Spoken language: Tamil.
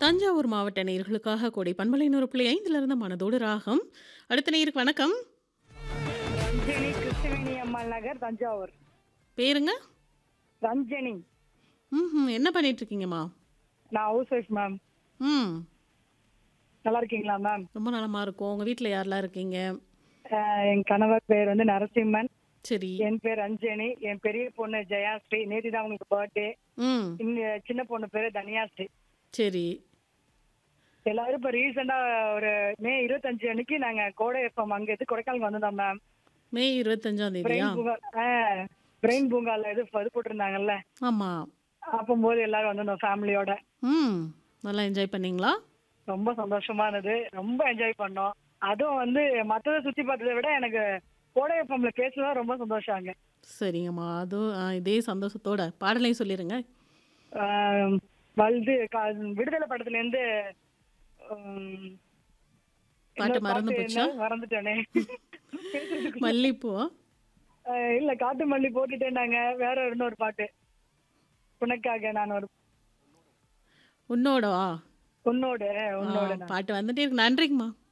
தஞ்சாவூர் மாவட்ட நேயர்களுக்காக கோடை பண்பலை நூறு புள்ளி ஐந்துல இருந்த மனதோடு ராகம் அடுத்த நேயருக்கு வணக்கம் ரஞ்சனி கிருஷ்ணவேணி அம்மாள் நகர் தஞ்சாவூர் பேருங்க ரஞ்சனி ம் என்ன பண்ணிட்டு இருக்கீங்கம்மா நான் ஹவுஸ் ஒய்ஃப் மேம் ம் நல்லா இருக்கீங்களா மேம் ரொம்ப நலமா இருக்கும் உங்க வீட்ல யாரெல்லாம் இருக்கீங்க அஹ் என் கணவர் பேர் வந்து நரசிம்மன் சரி என் பேர் ரஞ்சனி என் பெரிய பொண்ணு ஜெயாஸ்ரீ நேற்று தான் அவங்களுக்கு பர்த்டே ம் இன்னும் சின்ன பொண்ணு பேரு தனியாஸ்ரீ சரி எல்லாரும் இப்ப ரீசெண்டா ஒரு மே இருபத்தஞ்சு அன்னைக்கு நாங்க கோடை எஃப்எம் அங்க இருந்து கொடைக்கானல் வந்திருந்தோம் மேம் மே இருபத்தஞ்சாம் தேதியா பிரெயின் பூங்கா பிரெயின் பூங்கால இது இது போட்டிருந்தாங்கல்ல ஆமா அப்போது எல்லாரும் வந்திருந்தோம் ஃபேமிலியோட ம் நல்லா என்ஜாய் பண்ணீங்களா ரொம்ப சந்தோஷமா இருந்தது ரொம்ப என்ஜாய் பண்ணோம் அதுவும் வந்து மத்தத சுத்தி பார்த்ததை விட எனக்கு கோடை எஃப்எம்ல பேசுனது ரொம்ப சந்தோஷங்க சரிங்கம்மா அதுவும் ஆ, இதே சந்தோஷத்தோட பாடலையும் சொல்லிடுங்க ஆஹ் வல்து கா- விடுதலை படத்துல இருந்து உம், பாட்டு இன்னொரு மறந்து பாட்டு போச்சா? என்ன? மறந்துட்டேனே மல்லிப்பூவா ஆஹ் இல்ல காட்டு மல்லி போட்டுட்டேன்னாங்க வேற இன்னொரு பாட்டு உனக்காக நான் ஒரு உன்னோடவா உன்னோட ஆ, உன்னோட நான். பாட்டு வந்துட்டே இருக்கு நன்றிங்கம்மா